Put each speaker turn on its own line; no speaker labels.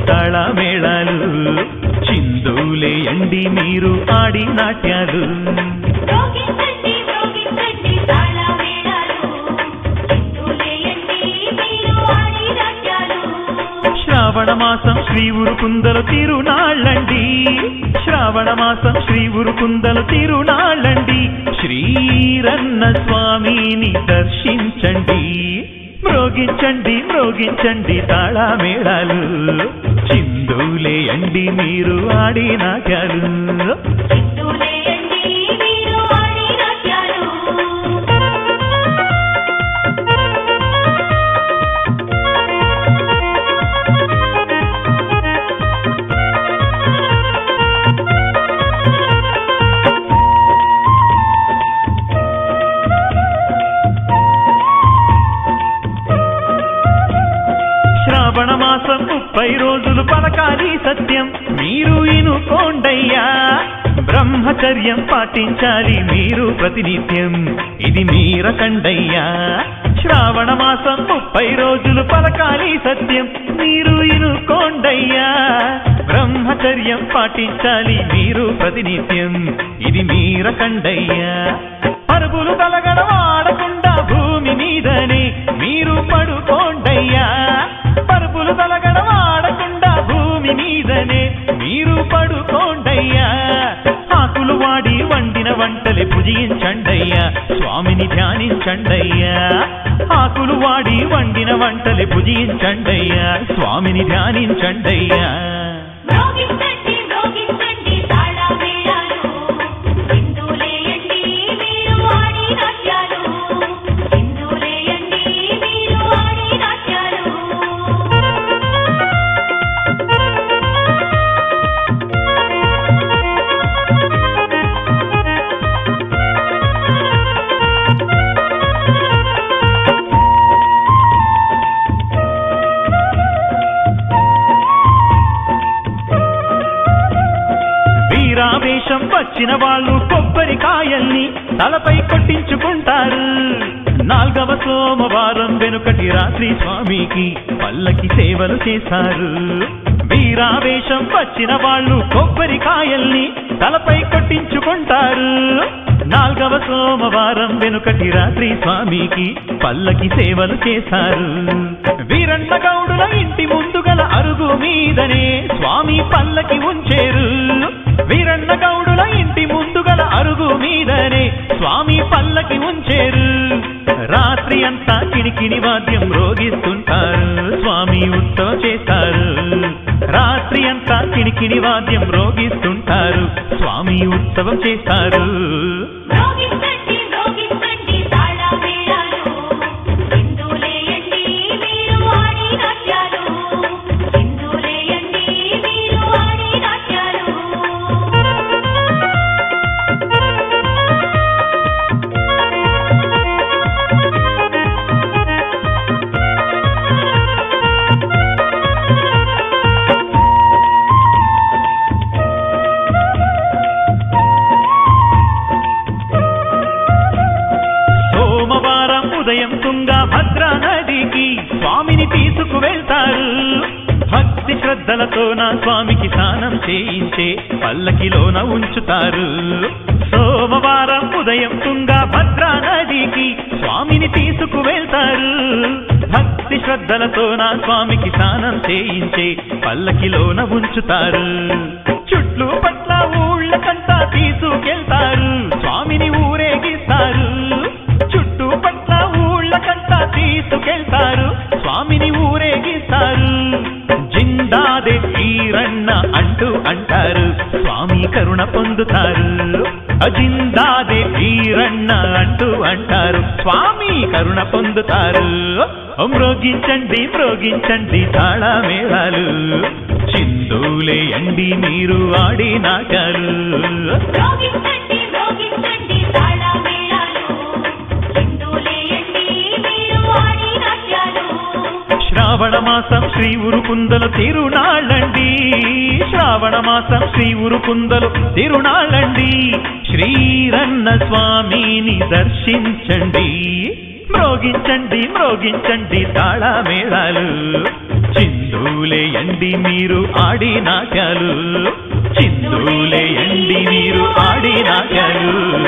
తాళమేళాలు చిందులేయండి మీరు ఆడి నాట్యాలు
మ్రోగించండి మ్రోగించండి తాళమేళాలు చిందులేయండి మీరు ఆడి నాట్యాలు
శ్రావణ మాసం శ్రీ ఉరుకుందల తిరునాళ్ళండి శ్రావణ మాసం శ్రీ ఉరుకుందల తిరునాళ్ళండి శ్రీరన్న స్వామిని దర్శించండి మ్రోగించండి మ్రోగించండి తాళమేళాలు చిందులేయండి మీరు ఆడి నాట్యాలు
చిందులేయండి మీరు ఆడి నాట్యాలు
శ్రావణ మాసం ముప్పై రోజులు పలకాలి సత్యం మీరు ఇనుకోండయ్యా బ్రహ్మచర్యం పాటించాలి మీరు ప్రతినిత్యం ఇది మీరకండయ్యా శ్రావణ మాసం ముప్పై రోజులు పలకాలి సత్యం మీరు ఇనుకోండయ్యా బ్రహ్మచర్యం పాటించాలి మీరు ప్రతినిత్యం ఇది మీరకండయ్యా పరుగులు కలగడ వాడకుండా భూమి మీదనే మీరు పడుకోండయ్యా పరుగులు కలగడ వాడకుండా భూమి మీదనే మీరు పడుకోండయ్యా ఆకులు వాడి వండిన వంటలే భుజించండయ్యా స్వామిని ధ్యానించండయ్యా ఆకులు వాడి వండిన వంటలే భుజించండయ్యా స్వామిని ధ్యానించండయ్యా
మ్రోగించండి మ్రోగించండి తాళమేళాలు చిందులేయండి మీరు ఆడి నాట్యాలు చిందులేయండి మీరు ఆడి నాట్యాలు
వీరావేశం వచ్చిన వాళ్ళు కొబ్బరికాయల్ని తలపై కొట్టించుకుంటారు నాల్గవ సోమవారం వెనుకటి రాత్రి స్వామికి పల్లకి సేవలు చేశారు వీరావేశం వచ్చిన వాళ్ళు కొబ్బరికాయల్ని తలపై కొట్టించుకుంటారు నాల్గవ సోమవారం వెనుకటి రాత్రి స్వామికి పల్లకి సేవలు చేశారు వీరన్న గౌడుల ఇంటి ముందు గల అరుగు మీదనే స్వామి పల్లకి ఉంచేరు వీరన్న గౌడుల ఇంటి ముందు గల అరుగు మీదనే స్వామి పల్లకి ఉంచేరు రాత్రి అంతా కిణికిణి వాద్యం రోగిస్తుంటారు స్వామి ఉత్సవం చేస్తారు రాత్రి అంతా కిణికిణి వాద్యం రోగిస్తుంటారు స్వామి ఉత్సవం చేస్తారు
మ్రోగించండి మ్రోగించండి తాళమేళాలు చిందులేయండి మీరు ఆడి నాట్యాలు చిందులేయండి మీరు ఆడి నాట్యాలు
సోమవారం ఉదయం తుంగా భద్రా నదికి స్వామిని తీసుకువెళ్తారు భక్తి శ్రద్ధలతో నా స్వామికి స్నానం చేయించే పల్లకిలోన ఉంచుతారు సోమవారం ఉదయం తుంగా భద్రా నదికి స్వామిని తీసుకువెళ్తారు భక్తి శ్రద్ధలతో నా స్వామికి స్నానం చేయించే పల్లకిలోన ఉంచుతారు చుట్లు పట్ల ఊళ్ళకంతా తీసుకెళ్తారు స్వామిని ఊరేగిస్తారు చుట్టూ పట్ల ఊళ్ళకంతా తీసుకెళ్తారు స్వామిని ఊరేగిస్తారు జిందాదే వీరన్న అంటూ అంటారు స్వామి కరుణ పొందుతారు అజిందాదే వీరన్న అంటూ అంటారు స్వామి కరుణ పొందుతారు మ్రోగించండి మ్రోగించండి తాళమేళాలు చిందులేయండి మీరు ఆడి నాటాలు
మ్రోగించండి మ్రోగించండి తాళమేళాలు చిందులేయండి మీరు ఆడి నాట్యాలు
శ్రావణ మాసం శ్రీ ఉరుకుందలు తిరునాళ్ళండి శ్రావణ మాసం శ్రీ ఉరుకుందలు తిరునాళ్ళండి శ్రీరన్న స్వామిని దర్శించండి మ్రోగించండి మ్రోగించండి తాళమేళాలు చిందులేయండి మీరు ఆడి నాట్యాలు చిందులేయండి మీరు ఆడి నాట్యాలు